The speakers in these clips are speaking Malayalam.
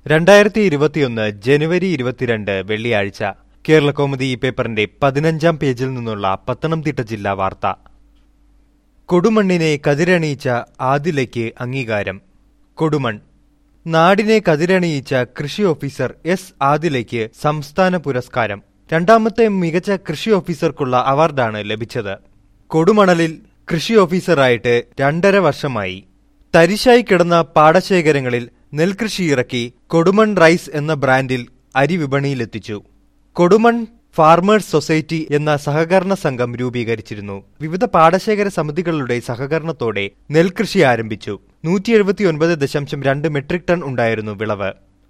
രണ്ടായിരത്തി ഇരുപത്തിയൊന്ന് ജനുവരി ഇരുപത്തിരണ്ട് വെള്ളിയാഴ്ച കേരളകൗമുദി ഈ പേപ്പറിന്റെ പതിനഞ്ചാം പേജിൽ നിന്നുള്ള പത്തനംതിട്ട ജില്ലാ വാർത്ത കൊടുമണ്ണിനെ കതിരണിയിച്ച ആദിലയ്ക്ക് അംഗീകാരം കൊടുമൺ നാടിനെ കതിരണിയിച്ച കൃഷി ഓഫീസർ എസ് ആദിലയ്ക്ക് സംസ്ഥാന പുരസ്കാരം രണ്ടാമത്തെ മികച്ച കൃഷി ഓഫീസർക്കുള്ള അവാർഡാണ് ലഭിച്ചത് കൊടുമണലിൽ കൃഷി ഓഫീസറായിട്ട് രണ്ടര വർഷമായി തരിശായി കിടന്ന പാടശേഖരങ്ങളിൽ നെൽകൃഷി ഇറക്കി കൊടുമൺ റൈസ് എന്ന ബ്രാൻഡിൽ അരി വിപണിയിലെത്തിച്ചു കൊടുമൺ ഫാർമേഴ്സ് സൊസൈറ്റി എന്ന സഹകരണ സംഘം രൂപീകരിച്ചിരുന്നു വിവിധ പാടശേഖര സമിതികളുടെ സഹകരണത്തോടെ നെൽകൃഷി ആരംഭിച്ചു നൂറ്റി എഴുപത്തിയൊൻപത് ദശാംശം രണ്ട് മെട്രിക് ടൺ ഉണ്ടായിരുന്നു വിളവ്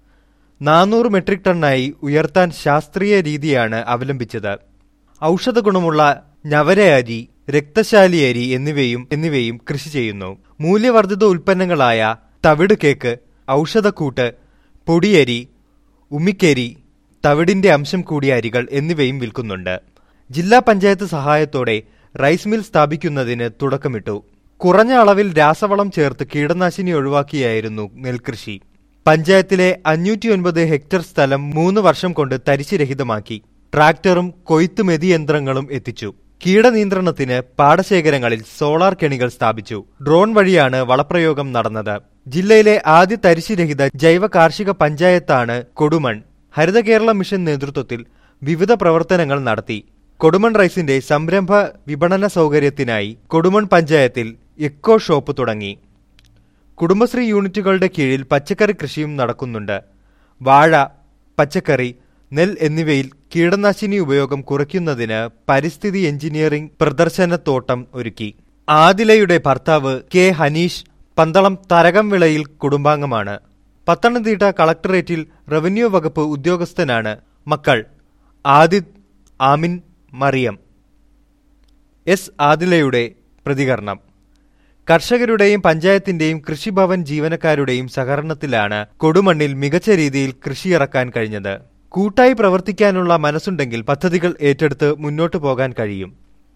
നാനൂറ് മെട്രിക് ടണ്ണായി ഉയർത്താൻ ശാസ്ത്രീയ രീതിയാണ് അവലംബിച്ചത് ഔഷധ ഗുണമുള്ള ഞവര അരി രക്തശാലി അരി എന്നിവയും എന്നിവയും കൃഷി ചെയ്യുന്നു മൂല്യവർദ്ധിത ഉൽപ്പന്നങ്ങളായ തവിട് കേക്ക് ഔഷധക്കൂട്ട് പൊടിയരി ഉമിക്കരി തവിടിന്റെ അംശം കൂടിയ അരികൾ എന്നിവയും വിൽക്കുന്നുണ്ട് ജില്ലാ പഞ്ചായത്ത് സഹായത്തോടെ റൈസ് മിൽ സ്ഥാപിക്കുന്നതിന് തുടക്കമിട്ടു കുറഞ്ഞ അളവിൽ രാസവളം ചേർത്ത് കീടനാശിനി ഒഴിവാക്കിയായിരുന്നു നെൽകൃഷി പഞ്ചായത്തിലെ അഞ്ഞൂറ്റി ഒൻപത് ഹെക്ടർ സ്ഥലം മൂന്ന് വർഷം കൊണ്ട് തരിശുരഹിതമാക്കി ട്രാക്ടറും കൊയ്ത്ത് മെതിയന്ത്രങ്ങളും എത്തിച്ചു കീടനിയന്ത്രണത്തിന് പാടശേഖരങ്ങളിൽ സോളാർ കെണികൾ സ്ഥാപിച്ചു ഡ്രോൺ വഴിയാണ് വളപ്രയോഗം നടന്നത് ജില്ലയിലെ ആദ്യ തരിശുരഹിത ജൈവ കാർഷിക പഞ്ചായത്താണ് കൊടുമൺ ഹരിത കേരള മിഷൻ നേതൃത്വത്തിൽ വിവിധ പ്രവർത്തനങ്ങൾ നടത്തി കൊടുമൺ റൈസിന്റെ സംരംഭ വിപണന സൗകര്യത്തിനായി കൊടുമൺ പഞ്ചായത്തിൽ എക്കോ ഷോപ്പ് തുടങ്ങി കുടുംബശ്രീ യൂണിറ്റുകളുടെ കീഴിൽ പച്ചക്കറി കൃഷിയും നടക്കുന്നുണ്ട് വാഴ പച്ചക്കറി നെൽ എന്നിവയിൽ കീടനാശിനി ഉപയോഗം കുറയ്ക്കുന്നതിന് പരിസ്ഥിതി എഞ്ചിനീയറിംഗ് പ്രദർശനത്തോട്ടം ഒരുക്കി ആദിലയുടെ ഭർത്താവ് കെ ഹനീഷ് പന്തളം തരകംവിളയിൽ കുടുംബാംഗമാണ് പത്തനംതിട്ട കളക്ടറേറ്റിൽ റവന്യൂ വകുപ്പ് ഉദ്യോഗസ്ഥനാണ് മക്കൾ ആദിത് ആമിൻ മറിയം എസ് ആദിലയുടെ പ്രതികരണം കർഷകരുടെയും പഞ്ചായത്തിന്റെയും കൃഷിഭവൻ ജീവനക്കാരുടെയും സഹകരണത്തിലാണ് കൊടുമണ്ണിൽ മികച്ച രീതിയിൽ കൃഷിയിറക്കാൻ കഴിഞ്ഞത് കൂട്ടായി പ്രവർത്തിക്കാനുള്ള മനസ്സുണ്ടെങ്കിൽ പദ്ധതികൾ ഏറ്റെടുത്ത് മുന്നോട്ടു പോകാൻ കഴിയും